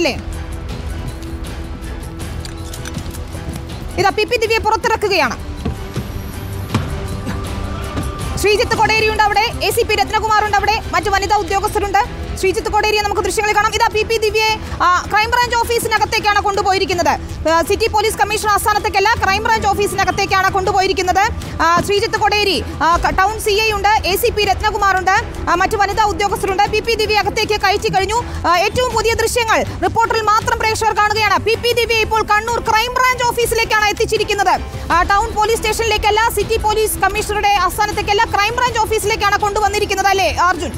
അല്ലേ ഇതാ P P ദിവ്യയെ പുറത്തിറക്കുകയാണ് ശ്രീജിത്ത് കൊടേരിയുണ്ട് അവിടെ എ സി പി രത്നകുമാർ ഉണ്ട് അവിടെ മറ്റു വനിതാ ഉദ്യോഗസ്ഥരുണ്ട് ശ്രീജിത്ത് കൊടേരിയെ നമുക്ക് ദൃശ്യങ്ങളിൽ കാണാം ഇതാ പി പി ദിവ്യയെ ആ, ക്രൈംബ്രാഞ്ച് ഓഫീസിനകത്തേക്കാണ് കൊണ്ടുപോയിരിക്കുന്നത് ആ, സിറ്റി പോലീസ് കമ്മീഷണർ ആസ്ഥാനത്തേക്കല്ല ക്രൈംബ്രാഞ്ച് ഓഫീസിനകത്തേക്കാണ് കൊണ്ടുപോയിരിക്കുന്നത് ആ, ശ്രീജിത്ത് കൊടേരി ആ, ക- ടൗൺ സി ഐ ഉണ്ട് എ സി പി രത്നകുമാർ ഉണ്ട് ആ, മറ്റു വനിതാ ഉദ്യോഗസ്ഥരുണ്ട് പി പി ദിവ്യ അകത്തേക്ക് കയറ്റി കഴിഞ്ഞു ആ, ഏറ്റവും പുതിയ ദൃശ്യങ്ങൾ റിപ്പോർട്ടറിൽ മാത്രം പ്രേക്ഷകർ കാണുകയാണ് പി പി ദിവ്യ ഇപ്പോൾ കണ്ണൂർ ക്രൈംബ്രാഞ്ച് ഓഫീസിലേക്കാണ് എത്തിച്ചിരിക്കുന്നത് ആ, ടൗൺ പോലീസ് സ്റ്റേഷനിലേക്കല്ല സിറ്റി പോലീസ് കമ്മീഷണറുടെ ആസ്ഥാനത്തേക്കല്ല ക്രൈംബ്രാഞ്ച് ഓഫീസിലേക്കാണ് കൊണ്ടുവന്നിരിക്കുന്നത് അല്ലേ അർജുൻ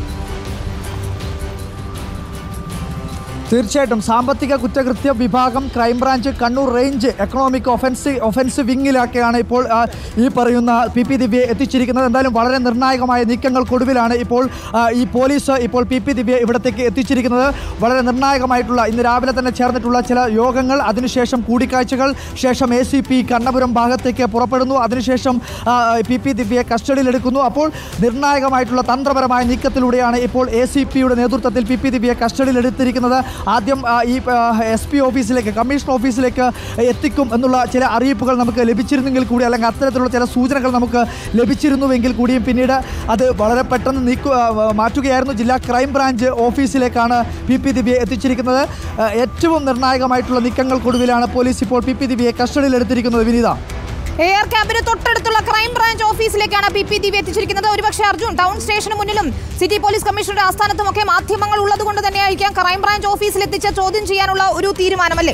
തീർച്ചയായിട്ടും സാമ്പത്തിക കുറ്റകൃത്യ വിഭാഗം crime branch Kannur range economic offence offence വിങ്ങിലൊക്കെയാണ് ഇപ്പോൾ ആ, ഈ പറയുന്ന പി പി ദിവ്യയെ എത്തിച്ചിരിക്കുന്നത് എന്തായാലും വളരെ നിർണായകമായ നീക്കങ്ങൾക്കൊടുവിലാണ് ഇപ്പോൾ ആ, ഈ പോലീസ് ഇപ്പോൾ പി പി ദിവ്യയെ ഇവിടത്തേക്ക് എത്തിച്ചിരിക്കുന്നത് വളരെ നിർണായകമായിട്ടുള്ള ഇന്ന് രാവിലെ തന്നെ ചേർന്നിട്ടുള്ള ചില യോഗങ്ങൾ അതിനുശേഷം കൂടിക്കാഴ്ചകൾ ശേഷം എ സി പി കണ്ണപുരം ഭാഗത്തേക്ക് പുറപ്പെടുന്നു അതിനുശേഷം ആ, പി പി ദിവ്യയെ കസ്റ്റഡിയിലെടുക്കുന്നു അപ്പോൾ നിർണായകമായിട്ടുള്ള തന്ത്രപരമായ നീക്കത്തിലൂടെയാണ് ഇപ്പോൾ എ സി പിയുടെ നേതൃത്വത്തിൽ പി പി ദിവ്യയെ കസ്റ്റഡിയിലെടുത്തിരിക്കുന്നത് ആദ്യം ആ, ഈ എസ് പി ഓഫീസിലേക്ക് കമ്മീഷൻ ഓഫീസിലേക്ക് എത്തിക്കും എന്നുള്ള ചില അറിയിപ്പുകൾ നമുക്ക് ലഭിച്ചിരുന്നെങ്കിൽ കൂടി അല്ലെങ്കിൽ അത്തരത്തിലുള്ള ചില സൂചനകൾ നമുക്ക് ലഭിച്ചിരുന്നുവെങ്കിൽ കൂടിയും പിന്നീട് അത് വളരെ പെട്ടെന്ന് നീക്കു ആ, മാറ്റുകയായിരുന്നു ജില്ലാ ക്രൈം ബ്രാഞ്ച് ഓഫീസിലേക്കാണ് പി പി ദിവ്യയെ എത്തിച്ചിരിക്കുന്നത് ആ, ഏറ്റവും നിർണായകമായിട്ടുള്ള നീക്കങ്ങൾക്കൊടുവിലാണ് പോലീസ് ഇപ്പോൾ പി പി ദിവ്യയെ കസ്റ്റഡിയിലെടുത്തിരിക്കുന്നത് വിനീത എ ആർ ക്യാമ്പിന് തൊട്ടടുത്തുള്ള ക്രൈംബ്രാഞ്ച് ഓഫീസിലേക്കാണ് പി പി ദിവ്യ എത്തിച്ചിരിക്കുന്നത് ഒരുപക്ഷെ അർജുൻ ടൗൺ സ്റ്റേഷന് മുന്നിലും സിറ്റി പോലീസ് കമ്മീഷണറുടെ ആസ്ഥാനത്തുമൊക്കെ മാധ്യമങ്ങൾ ഉള്ളത് കൊണ്ട് തന്നെയായിരിക്കാം ക്രൈംബ്രാഞ്ച് ഓഫീസിൽ എത്തിച്ച് ചോദ്യം ചെയ്യാനുള്ള ഒരു തീരുമാനമല്ലേ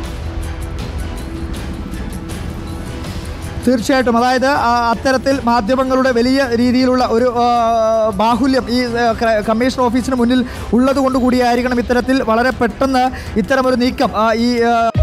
തീർച്ചയായിട്ടും അതായത് ആ, അത്തരത്തിൽ മാധ്യമങ്ങളുടെ വലിയ രീതിയിലുള്ള ഒരു ആ, ബാഹുല്യം ഈ ആ, ക്ര- കമ്മീഷൻ ഓഫീസിന് മുന്നിൽ ഉള്ളത് കൊണ്ട് കൂടിയായിരിക്കണം ഇത്തരത്തിൽ വളരെ പെട്ടെന്ന് ഇത്തരമൊരു നീക്കം ആ, ഈ ആ,